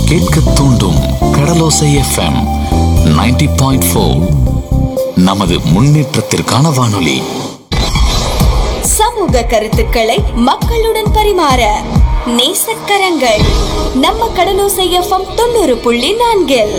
கேட்க தூண்டும் கடலோசை FM 90.4 point four நமது முன்னேற்றத்திற்கான வானொலி சமூக கருத்துக்களை மக்களுடன் பரிமாற நேசக்கரங்கள் நம்ம கடலோசை எஃப்எம் தொண்ணூறு புள்ளி நான்கில்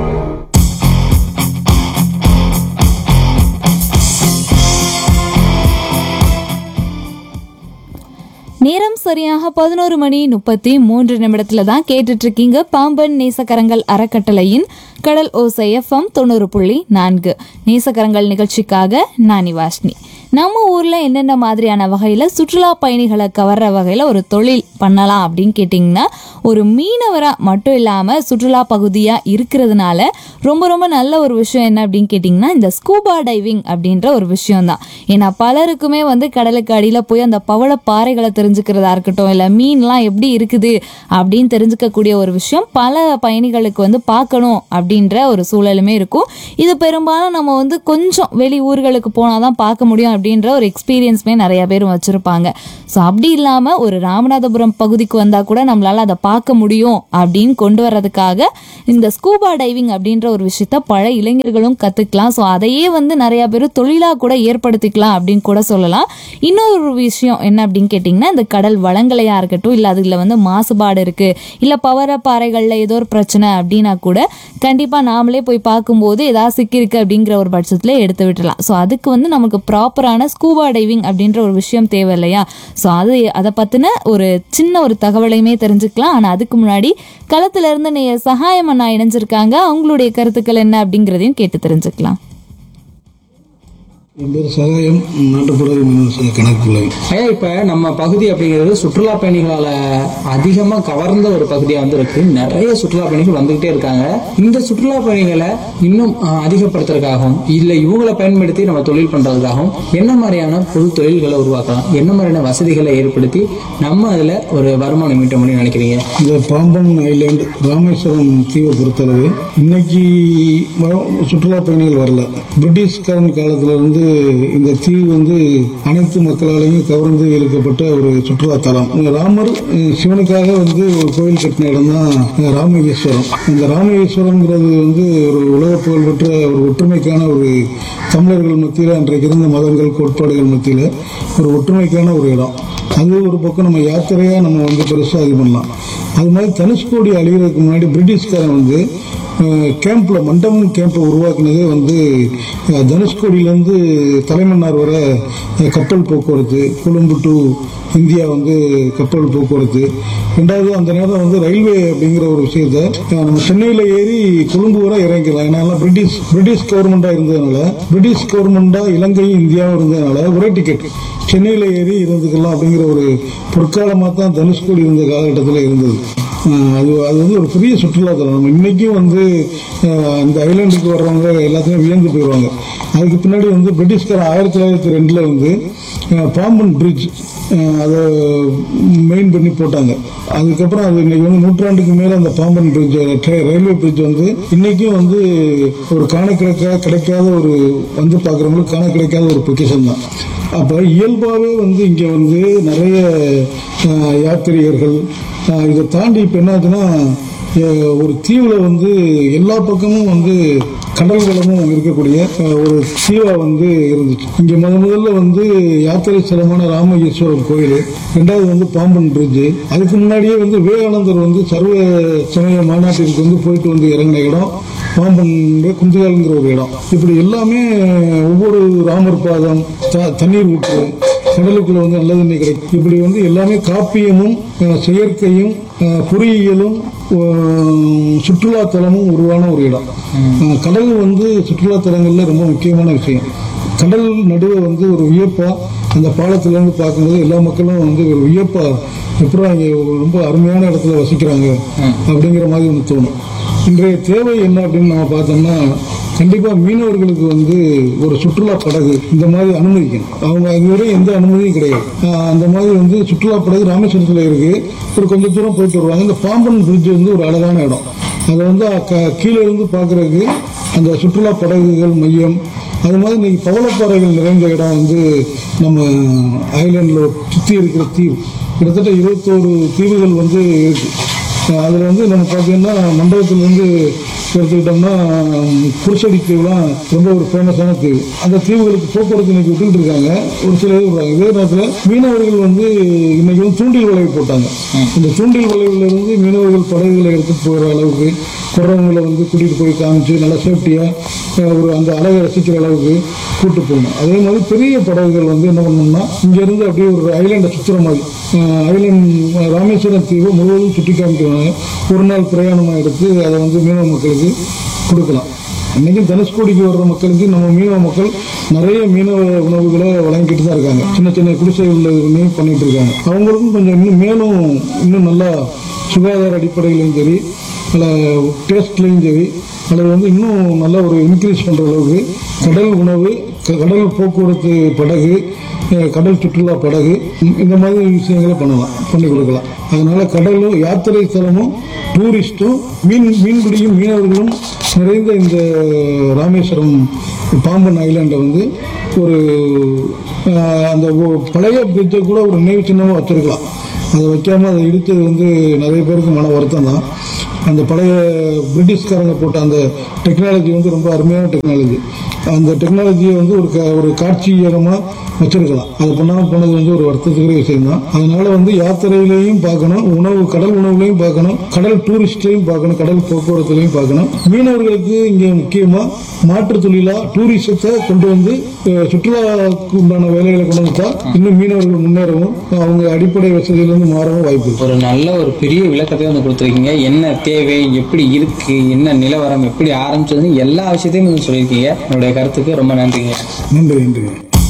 நேரம் சரியாக பதினோரு மணி முப்பத்தி மூன்று நிமிடத்துல தான் கேட்டுட்டு இருக்கீங்க பாம்பன் நேசக்கரங்கள் அறக்கட்டளையின் கடல் ஓசை எஃப்எம் தொண்ணூறு புள்ளி நான்கு நேசக்கரங்கள் நிகழ்ச்சிக்காக நானி வாஷ்னி நம்ம ஊர்ல என்னென்ன மாதிரியான வகையில சுற்றுலா பயணிகளை கவர்ற வகையில ஒரு தொழில் பண்ணலாம் அப்படின்னு கேட்டிங்கன்னா ஒரு மீனவரா மட்டும் இல்லாம சுற்றுலா பகுதியா இருக்கிறதுனால ரொம்ப ரொம்ப நல்ல ஒரு விஷயம் என்ன அப்படின்னு கேட்டிங்கன்னா இந்த ஸ்கூபா டைவிங் அப்படின்ற ஒரு விஷயம் தான் ஏன்னா பலருக்குமே வந்து கடலுக்கு அடியில் போய் அந்த பவள பாறைகளை தெரிஞ்சுக்கிறதா இருக்கட்டும் இல்லை மீன்லாம் எப்படி இருக்குது அப்படின்னு தெரிஞ்சுக்கக்கூடிய ஒரு விஷயம் பல பயணிகளுக்கு வந்து பார்க்கணும் அப்படின்ற ஒரு சூழலுமே இருக்கும் இது பெரும்பாலும் நம்ம வந்து கொஞ்சம் வெளி ஊர்களுக்கு போனால் தான் பார்க்க முடியும் அப்படின்ற ஒரு எக்ஸ்பீரியன்ஸுமே நிறைய பேர் வச்சுருப்பாங்க ஸோ அப்படி இல்லாமல் ஒரு ராமநாதபுரம் பகுதிக்கு வந்தால் கூட நம்மளால் அதை பார்க்க முடியும் அப்படின்னு கொண்டு வர்றதுக்காக இந்த ஸ்கூபா டைவிங் அப்படின்ற ஒரு விஷயத்த பல இளைஞர்களும் கற்றுக்கலாம் ஸோ அதையே வந்து நிறைய பேர் தொழிலாக கூட ஏற்படுத்திக்கலாம் அப்படின்னு கூட சொல்லலாம் இன்னொரு விஷயம் என்ன அப்படின்னு கேட்டிங்கன்னா இந்த கடல் வளங்களையா இருக்கட்டும் இல்லை அதில் வந்து மாசுபாடு இருக்குது இல்லை பவர பாறைகளில் ஏதோ ஒரு பிரச்சனை அப்படின்னா கூட கண்டிப்பாக நாமளே போய் பார்க்கும்போது ஏதாவது சிக்கியிருக்கு அப்படிங்கிற ஒரு பட்சத்தில் எடுத்து விட்டுலாம் ஸோ அதுக்கு வந்து நமக்கு ப்ராப்பரான ஸ்கூபா டைவிங் அப்படின்ற ஒரு விஷயம் தேவை இல்லையா ஸோ அது அதை பற்றின ஒரு சின்ன ஒரு தகவலையுமே தெரிஞ்சுக்கலாம் ஆனால் அதுக்கு முன்னாடி களத்துல இருந்து நீ சகாயம் அண்ணா இணைஞ்சிருக்காங்க அவங்களுடைய கருத்துக்கள் என்ன அப்படிங்கிறதையும் கேட்டு தெரிஞ்சுக்கலாம் என் பேர் சகாயம் நாட்டுப்புற மீனவ கணக்குள்ளவை ஐயா இப்ப நம்ம பகுதி அப்படிங்கிறது சுற்றுலா பயணிகளால அதிகமா கவர்ந்த ஒரு பகுதியா வந்து இருக்கு நிறைய சுற்றுலா பயணிகள் வந்துகிட்டே இருக்காங்க இந்த சுற்றுலா பயணிகளை இன்னும் அஹ், அதிகப்படுத்துறதுக்காகவும் இல்ல இவங்களை பயன்படுத்தி நம்ம தொழில் பண்றதுக்காகவும் என்ன மாதிரியான புது தொழில்களை உருவாக்கலாம் என்ன மாதிரியான வசதிகளை ஏற்படுத்தி நம்ம அதுல ஒரு வருமானம் ஈட்ட முடியும்னு நினைக்கிறீங்க இந்த பாம்பன் ஐலாண்ட் ராமேஸ்வரம் தீவை பொறுத்தளவு இன்னைக்கு வர- சுற்றுலா பயணிகள் வரல பிரிட்டிஷ்காரன் காலத்துல இருந்து இந்த தீவு வந்து அனைத்து மக்களாலையும் கவர்ந்து இழுக்கப்பட்ட ஒரு சுற்றுலா தலம் இங்க ராமர் அஹ், சிவனுக்காக வந்து ஒரு கோயில் கட்டின இடம் தான் ராமேஸ்வரம் இந்த ராமேஸ்வரம்ங்கிறது வந்து ஒரு உலக புகழ்பெற்ற ஒரு ஒற்றுமைக்கான ஒரு தமிழர்கள் மத்தியில் அன்றைக்கு இருந்த மதங்கள் கோட்பாடுகள் மத்தியில் ஒரு ஒற்றுமைக்கான ஒரு இடம் அது ஒரு பக்கம் நம்ம யாத்திரையா நம்ம வந்து பெருசாக இது பண்ணலாம் அது மாதிரி தனுஷ்கோடி அழிகிறதுக்கு முன்னாடி பிரிட்டிஷ்காரன் வந்து அஹ், கேம்ப்ல மண்டபம் கேம்பை உருவாக்குனதே வந்து அஹ், தனுஷ்கோடியிலேருந்து தலைமன்னார் வர அஹ், கப்பல் போக்குவரத்து கொழும்பு டு இந்தியா வந்து கப்பல் போக்குவரத்து ரெண்டாவது அந்த நேரம் வந்து ரயில்வே அப்படிங்கிற ஒரு விஷயத்த அஹ், நம்ம சென்னையில் ஏறி கொழும்பு வரை இறங்கிக்கலாம் ஏன்னா எல்லாம் பிரிட்டிஷ் பிரிட்டிஷ் கவர்மெண்டா இருந்ததுனால பிரிட்டிஷ் கவர்மெண்டா இலங்கையும் இந்தியாவும் இருந்ததுனால ஒரே டிக்கெட் சென்னையில் ஏறி இருந்துக்கலாம் அப்படிங்கிற ஒரு பொற்காலமாக தான் தனுஷ்கோடி இருந்த காலகட்டத்தில் இருந்தது அஹ் அது அது வந்து ஒரு பெரிய சுற்றுலாத்தலம் நம்ம இன்னைக்கும் வந்து அஹ், அந்த ஐலாண்டுக்கு வர்றவங்க எல்லாத்தையும் வியந்து போயிடுவாங்க அதுக்கு பின்னாடி வந்து பிரிட்டிஷ்கார ஆயிரத்தி தொள்ளாயிரத்தி ரெண்டில் வந்து அஹ், பாம்பன் பிரிட்ஜ் அதை மெயின் பண்ணி போட்டாங்க அதுக்கப்புறம் அது இன்னைக்கு வந்து நூற்றாண்டுக்கு மேல அந்த பாம்பன் பிரிட்ஜ் ரயில்வே பிரிட்ஜ் வந்து இன்னைக்கும் வந்து ஒரு காண கிடைக்காத கிடைக்காத ஒரு வந்து பார்க்குறவங்களுக்கு காண கிடைக்காத ஒரு பொக்கிஷன் தான் அப்போ இயல்பாகவே வந்து இங்கே வந்து நிறைய அஹ், யாத்திரிகர்கள் அஹ், இதை தாண்டி இப்போ என்ன ஆச்சுன்னா அஹ், ஒரு தீவுல வந்து எல்லா பக்கமும் வந்து கடல் வளமும் இருக்கக்கூடிய அஹ், ஒரு தீவா வந்து இருந்துச்சு இங்க முத முதல்ல வந்து யாத்திரை ஸ்தலமான ராமேஸ்வரம் கோயில் ரெண்டாவது வந்து பாம்பன் பிரிட்ஜ் அதுக்கு முன்னாடியே வந்து விவேகானந்தர் வந்து சர்வ சமய மாநாட்டிற்கு வந்து போயிட்டு வந்து இறங்கின இடம் பாம்பன் குந்துகால்ங்கிற ஒரு இடம் இப்படி எல்லாமே ஒவ்வொரு ராமர் பாதம் த- தண்ணீர் ஊற்று கடலுக்குள்ள வந்து நல்ல தண்ணி கிடைக்கும் இப்படி வந்து எல்லாமே காப்பியமும் அஹ், செயற்கையும் அஹ், பொறியியலும் அஹ், சுற்றுலா தலமும் உருவான ஒரு இடம் அஹ், கடல் வந்து சுற்றுலா தலங்கள்ல ரொம்ப முக்கியமான விஷயம் கடல் நடுவே வந்து ஒரு வியப்பா அந்த பாலத்துல இருந்து பார்க்கும்போது எல்லா மக்களும் வந்து ஒரு வியப்பா எப்படா இங்க ஒரு ரொம்ப அருமையான இடத்துல வசிக்கிறாங்க அப்படிங்கிற மாதிரி ஒன்று தோணும் இன்றைய தேவை என்ன அப்படின்னு நம்ம பார்த்தோம்னா கண்டிப்பா மீனவர்களுக்கு வந்து ஒரு சுற்றுலா படகு இந்த மாதிரி அனுமதிக்கணும் அவங்க அதுவரை எந்த அனுமதியும் கிடையாது ஆஹ் அந்த மாதிரி வந்து சுற்றுலா படகு ராமேஸ்வரத்தில் இருக்கு ஒரு கொஞ்சம் தூரம் போயிட்டு வருவாங்க இந்த பாம்பன் பிரிட்ஜ் வந்து ஒரு அழகான இடம் அதை வந்து க- கீழே இருந்து பார்க்கறதுக்கு அந்த சுற்றுலா படகுகள் மையம் அது மாதிரி இன்னைக்கு பவளப்பாறைகள் நிறைந்த இடம் வந்து நம்ம ஐலாண்டில் சுற்றி இருக்கிற தீவு கிட்டத்தட்ட இருபத்தோரு தீவுகள் வந்து இருக்கு அஹ் அதுல வந்து நம்ம பார்த்தீங்கன்னா மண்டபத்திலேருந்து எடுத்துக்கிட்டோம்னா உம், குருசடி தீவுலாம் ரொம்ப ஒரு ஃபேமஸான தீவு அந்த தீவுகளுக்கு போக்குவரத்து இன்னைக்கு விட்டுக்கிட்டு இருக்காங்க ஒரு சில இது விடுறாங்க இதே நேரத்தில் மீனவர்கள் வந்து இன்னைக்கு வந்து தூண்டில் வளைவு போட்டாங்க இந்த தூண்டில் வளைவுல இருந்து மீனவர்கள் படகுகளை எடுத்துட்டு போகிற அளவுக்கு குறவங்களை வந்து கூட்டிட்டு போய் காமிச்சு நல்லா சேஃப்டியாக ஒரு அந்த அழகை ரசிக்கிற அளவுக்கு கூட்டு போகணும் அதே மாதிரி பெரிய படகுகள் வந்து என்ன பண்ணணும்னா இங்கேருந்து அப்படியே ஒரு ஐலாண்டை சுற்றுற மாதிரி ஐலாண்ட் ராமேஸ்வரம் தீவு முழுவதும் சுற்றி காமிக்கிறாங்க ஒரு நாள் பிரயாணமாக எடுத்து அதை வந்து மீனவ மக்களுக்கு கொடுக்கலாம் இன்னைக்கு தனுஷ்கோடிக்கு வர்ற மக்களுக்கு நம்ம மீனவ மக்கள் நிறைய மீனவ உணவுகளை வழங்கிட்டு தான் இருக்காங்க சின்ன சின்ன குடிசைகளில் இது பண்ணி பண்ணிட்டு இருக்காங்க அவங்களுக்கும் கொஞ்சம் இன்னும் மேலும் இன்னும் நல்லா சுகாதார அடிப்படையிலையும் சரி அல்ல டேஸ்ட்லையும் சரி அல்லது வந்து இன்னும் நல்ல ஒரு இன்க்ரீஸ் பண்ணுற அளவுக்கு கடல் உணவு க- கடல் போக்குவரத்து படகு அஹ், கடல் சுற்றுலா படகு இந்த- இந்த மாதிரி விஷயங்களை பண்ணலாம் பண்ணி கொடுக்கலாம் அதனால கடலும் யாத்திரை ஸ்தலமும் டூரிஸ்டும் மீன் மீன்பிடியும் மீனவர்களும் நிறைந்த இந்த ராமேஸ்வரம் பாம்பன் ஐலாண்டை வந்து ஒரு அஹ், அந்த ஒ- பழைய பிரிட்ஜை கூட ஒரு நினைவு சின்னமாக வச்சிருக்கலாம் அதை வைக்காம அதை இடித்தது வந்து நிறைய பேருக்கு மன வருத்தம் தான் அந்த பழைய பிரிட்டிஷ்காரங்க போட்ட அந்த டெக்னாலஜி வந்து ரொம்ப அருமையான டெக்னாலஜி அந்த டெக்னாலஜியை வந்து ஒரு க- ஒரு காட்சிகரமாக வச்சிருக்கலாம் அது பண்ணாமல் போனது வந்து ஒரு வருத்தத்துக்குரிய விஷயம் தான் அதனால வந்து யாத்திரையிலையும் பார்க்கணும் உணவு கடல் உணவுலையும் பார்க்கணும் கடல் டூரிஸ்டையும் பார்க்கணும் கடல் போக்குவரத்துலையும் பார்க்கணும் மீனவர்களுக்கு இங்கே முக்கியமாக மாற்றுத் தொழிலா டூரிசத்தை கொண்டு வந்து அஹ், சுற்றுலாவுக்கு உண்டான வேலைகளை கொண்டு வந்தா இன்னும் மீனவர்கள் முன்னேறவும் அவங்க அடிப்படை வசதியிலிருந்து மாறவும் வாய்ப்பு இருக்கு ஒரு நல்ல ஒரு பெரிய விளக்கத்தை வந்து கொடுத்துருக்கீங்க என்ன தேவை எப்படி இருக்கு என்ன நிலவரம் எப்படி ஆரம்பிச்சதுன்னு எல்லா விஷயத்தையும் நீங்க சொல்லியிருக்கீங்க உங்களுடைய கருத்துக்கு ரொம்ப நன்றிங்க நன்றி நன்றி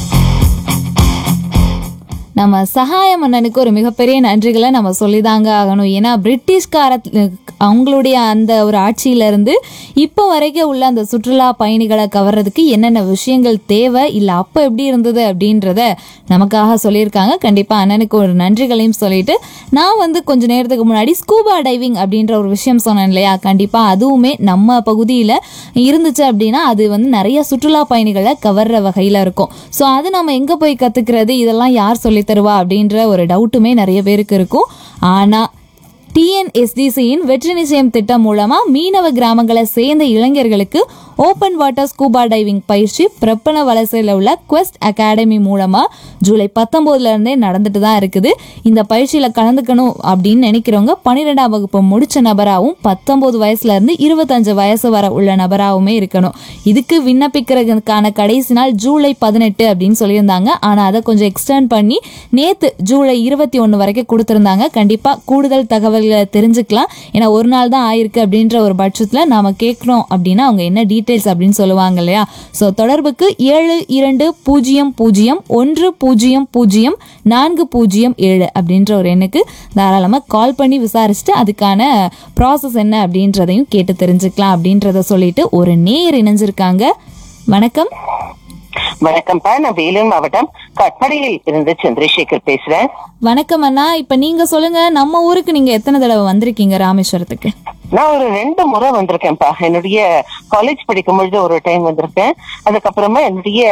நம்ம சகாய மன்னனுக்கு ஒரு மிகப்பெரிய நன்றிகளை நம்ம சொல்லிதாங்க ஆகணும் ஏன்னா பிரிட்டிஷ்கார அவங்களுடைய அந்த ஒரு ஆட்சியில இருந்து இப்போ வரைக்கும் உள்ள அந்த சுற்றுலா பயணிகளை கவர்றதுக்கு என்னென்ன விஷயங்கள் தேவை இல்லை அப்போ எப்படி இருந்தது அப்படின்றத நமக்காக சொல்லியிருக்காங்க கண்டிப்பாக அண்ணனுக்கு ஒரு நன்றிகளையும் சொல்லிட்டு நான் வந்து கொஞ்ச நேரத்துக்கு முன்னாடி ஸ்கூபா டைவிங் அப்படின்ற ஒரு விஷயம் சொன்னேன் இல்லையா கண்டிப்பாக அதுவுமே நம்ம பகுதியில் இருந்துச்சு அப்படின்னா அது வந்து நிறைய சுற்றுலா பயணிகளை கவர்ற வகையில் இருக்கும் ஸோ அது நம்ம எங்கே போய் கற்றுக்கிறது இதெல்லாம் யார் சொல்லித் தருவா அப்படின்ற ஒரு டவுட்டுமே நிறைய பேருக்கு இருக்கும் ஆனால் டிஎன்எஸ்டிசியின் வெற்றி நிச்சயம் திட்டம் மூலமா மீனவ கிராமங்களை சேர்ந்த இளைஞர்களுக்கு ஓப்பன் வாட்டர் ஸ்கூபா டைவிங் பயிற்சி பிரப்பன வலசையில் உள்ள குவெஸ்ட் அகாடமி மூலமா ஜூலை பத்தொன்பதுல இருந்தே நடந்துட்டு தான் இருக்குது இந்த பயிற்சியில கலந்துக்கணும் அப்படின்னு நினைக்கிறவங்க பன்னிரெண்டாம் வகுப்பு முடிச்ச நபராகவும் பத்தொன்பது வயசுல இருந்து இருபத்தஞ்சு வயசு வரை உள்ள நபராகவுமே இருக்கணும் இதுக்கு விண்ணப்பிக்கிறதுக்கான கடைசி நாள் ஜூலை பதினெட்டு அப்படின்னு சொல்லியிருந்தாங்க ஆனா அதை கொஞ்சம் எக்ஸ்டெண்ட் பண்ணி நேத்து ஜூலை இருபத்தி ஒன்று வரைக்கும் கொடுத்துருந்தாங்க கண்டிப்பா கூடுதல் தகவல்களை தெரிஞ்சுக்கலாம் ஏன்னா ஒரு நாள் தான் ஆயிருக்கு அப்படின்ற ஒரு பட்சத்தில் நாம கேட்குறோம் அப்படின்னா அவங்க என்ன டீட்டெயில்ஸ் அப்படின்னு சொல்லுவாங்க இல்லையா ஸோ தொடர்புக்கு ஏழு இரண்டு பூஜ்ஜியம் பூஜ்ஜியம் ஒன்று பூஜ்ஜியம் பூஜ்ஜியம் நான்கு பூஜ்ஜியம் ஏழு அப்படின்ற ஒரு எண்ணுக்கு தாராளமாக கால் பண்ணி விசாரிச்சுட்டு அதுக்கான ப்ராசஸ் என்ன அப்படின்றதையும் கேட்டு தெரிஞ்சுக்கலாம் அப்படின்றத சொல்லிட்டு ஒரு நேர் இணைஞ்சிருக்காங்க வணக்கம் வணக்கம்ப்பா நான் வேலூர் மாவட்டம் கட்படியில் இருந்து சந்திரசேகர் பேசுறேன் வணக்கம் அண்ணா இப்போ நீங்க சொல்லுங்க நம்ம ஊருக்கு நீங்க எத்தனை தடவை வந்திருக்கீங்க ராமேஸ்வரத்துக்கு நான் ஒரு ரெண்டு முறை வந்திருக்கேன்ப்பா என்னுடைய காலேஜ் படிக்கும் பொழுது ஒரு டைம் வந்திருக்கேன் அதுக்கப்புறமா என்னுடைய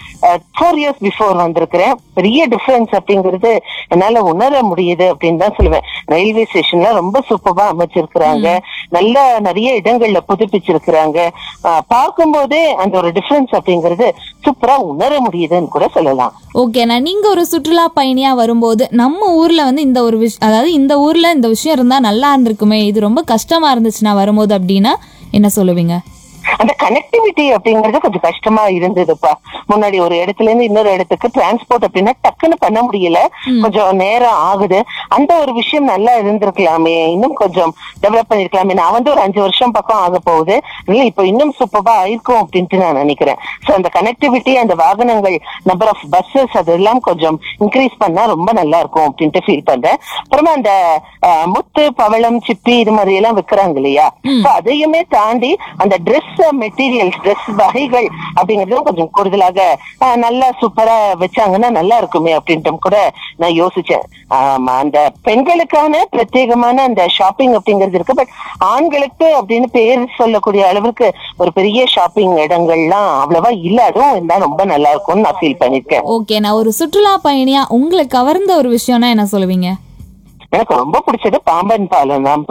ஃபோர் இயர்ஸ் பிஃபோர் வந்திருக்கிறேன் பெரிய டிஃபரன்ஸ் அப்படிங்கிறது என்னால உணர முடியுது அப்படின்னு தான் சொல்லுவேன் ரயில்வே ஸ்டேஷன்ல ரொம்ப சூப்பரா அமைச்சிருக்கிறாங்க நல்ல நிறைய இடங்கள்ல புதுப்பிச்சிருக்கிறாங்க அஹ், பார்க்கும்போதே அந்த ஒரு டிஃபரன்ஸ் அப்படிங்கிறது சூப்பரா உணர முடியுதுன்னு கூட சொல்லலாம் ஓகேண்ணா நீங்க ஒரு சுற்றுலா பயணியா வரும்போது நம்ம ஊர்ல வந்து இந்த ஒரு விஷயம் அதாவது இந்த ஊர்ல இந்த விஷயம் இருந்தா நல்லா இருந்திருக்குமே இது ரொம்ப கஷ்டமா இருந்துச்சுன்னா வரும்போது அப்படின்னா என்ன சொல்லுவீங்க அந்த கனெக்டிவிட்டி அப்படிங்கறது கொஞ்சம் கஷ்டமா இருந்ததுப்பா முன்னாடி ஒரு இடத்துல இருந்து இன்னொரு இடத்துக்கு டிரான்ஸ்போர்ட் அப்படின்னா டக்குன்னு பண்ண முடியல கொஞ்சம் நேரம் ஆகுது அந்த ஒரு விஷயம் நல்லா இருந்திருக்கலாமே இன்னும் கொஞ்சம் டெவலப் பண்ணிருக்கலாமே நான் வந்து ஒரு அஞ்சு வருஷம் பக்கம் ஆக போகுது இல்ல இப்போ இன்னும் சூப்பரா ஆயிருக்கும் அப்படின்ட்டு நான் நினைக்கிறேன் சோ அந்த கனெக்டிவிட்டி அந்த வாகனங்கள் நம்பர் ஆஃப் பஸ்ஸஸ் அதெல்லாம் கொஞ்சம் இன்க்ரீஸ் பண்ணா ரொம்ப நல்லா இருக்கும் அப்படின்ட்டு ஃபீல் பண்றேன் அப்புறமா அந்த அஹ், முத்து பவளம் சிப்பி இது மாதிரி எல்லாம் விக்கிறாங்க இல்லையா So அதையுமே தாண்டி அந்த ட்ரெஸ் மெட்டீரியல்ஸ் ட்ரெஸ் வகைகள் அப்படிங்கறதும் கொஞ்சம் கூடுதலாக அஹ், நல்லா சூப்பரா வச்சாங்கன்னா நல்லா இருக்குமே அப்படின்ட்டு கூட நான் யோசிச்சேன் ஆமா அந்த பெண்களுக்கான பிரத்யேகமான அந்த ஷாப்பிங் அப்படிங்கிறது இருக்கு பட் ஆண்களுக்கு அப்படின்னு பேர் சொல்லக்கூடிய அளவுக்கு ஒரு பெரிய ஷாப்பிங் இடங்கள்லாம் அவ்வளவா இல்ல அதுவும் இருந்தா ரொம்ப நல்லா இருக்கும்னு நான் ஃபீல் பண்ணிருக்கேன் ஓகே நான் ஒரு சுற்றுலா பயணியா உங்களை கவர்ந்த ஒரு விஷயம்னா என்ன சொல்லுவீங்க எனக்கு ரொம்ப பிடிச்சது பாம்பன் பாலம் தான்ப்பா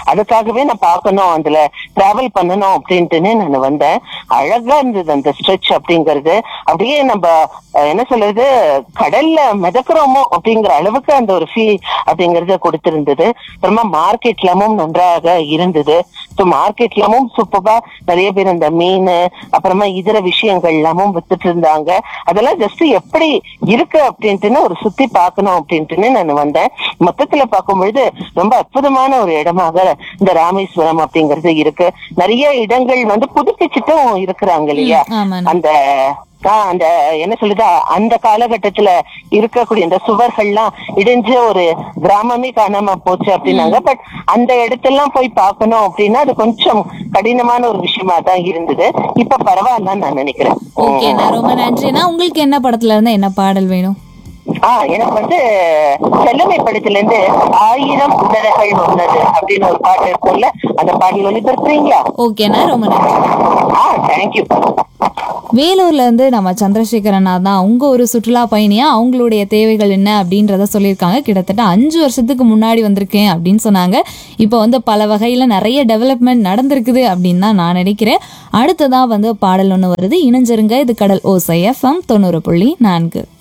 அதுக்காகவே நான் பார்க்கணும் அதுல டிராவல் பண்ணணும் அப்படின்ட்டுன்னு நான் வந்தேன் அழகா இருந்தது அந்த ஸ்ட்ரெச் அப்படிங்கிறது அப்படியே நம்ம அஹ், என்ன சொல்றது கடல்ல மிதக்கிறோமோ அப்படிங்கிற அளவுக்கு அந்த ஒரு ஃபீல் அப்படிங்கறத கொடுத்திருந்தது அப்புறமா மார்க்கெட்லமும் நன்றாக இருந்தது ஸோ மார்க்கெட்லமும் சூப்பரா நிறைய பேர் அந்த மீன் அப்புறமா இதர விஷயங்கள் எல்லாமும் வித்துட்டு இருந்தாங்க அதெல்லாம் ஜஸ்ட் எப்படி இருக்கு அப்படின்ட்டுன்னு ஒரு சுத்தி பார்க்கணும் அப்படின்ட்டுன்னு நான் வந்தேன் மொத்தத்துல பார்க்கும் பொழுது ரொம்ப அற்புதமான ஒரு இடமாக இந்த ராமேஸ்வரம் அப்படிங்கிறது இருக்கு நிறைய இடங்கள் வந்து புதுப்பிச்சுட்டும் இருக்கிறாங்க இல்லையா ம், ஆமாண்ணா. அந்த ஆ, அந்த என்ன சொல்லுது அந்த காலகட்டத்துல இருக்கக்கூடிய இந்த சுவர்கள்லாம் இடிஞ்சு ஒரு கிராமமே காணாம போச்சு அப்படின்னாங்க பட் அந்த இடத்தெல்லாம் போய் பார்க்கணும் அப்படின்னா அது கொஞ்சம் கடினமான ஒரு விஷயமா தான் இருந்தது இப்ப பரவாயில்லன்னு நான் நினைக்கிறேன் ஓகேண்ணா ரொம்ப நன்றிண்ணா உங்களுக்கு என்ன படத்துல இருந்து என்ன பாடல் வேணும் ஆ எனக்கு வந்து செல்லமை படத்துல இருந்து ஆயிரம் உடல்கள் ஒன்னது அப்படின்னு ஒரு பாட்டு இருக்கும்ல அந்த பாடல் ஒளிபரப்புறீங்களா ஓகேண்ணா ரொம்ப நன்றி ஆ தேங்க்யூ வேலூர்ல இருந்து நம்ம சந்திரசேகரனா தான் அவங்க ஒரு சுற்றுலா பயணியா அவங்களுடைய தேவைகள் என்ன அப்படின்றத சொல்லியிருக்காங்க கிட்டத்தட்ட அஞ்சு வருஷத்துக்கு முன்னாடி வந்திருக்கேன் அப்படின்னு சொன்னாங்க இப்போ வந்து பல வகையில நிறைய டெவலப்மெண்ட் நடந்திருக்குது அப்படின்னு தான் நான் நினைக்கிறேன் அடுத்ததா வந்து பாடல் ஒன்று வருது இணைஞ்சிருங்க இது கடல் ஓசை எஃப்எம் தொண்ணூறு புள்ளி நான்கு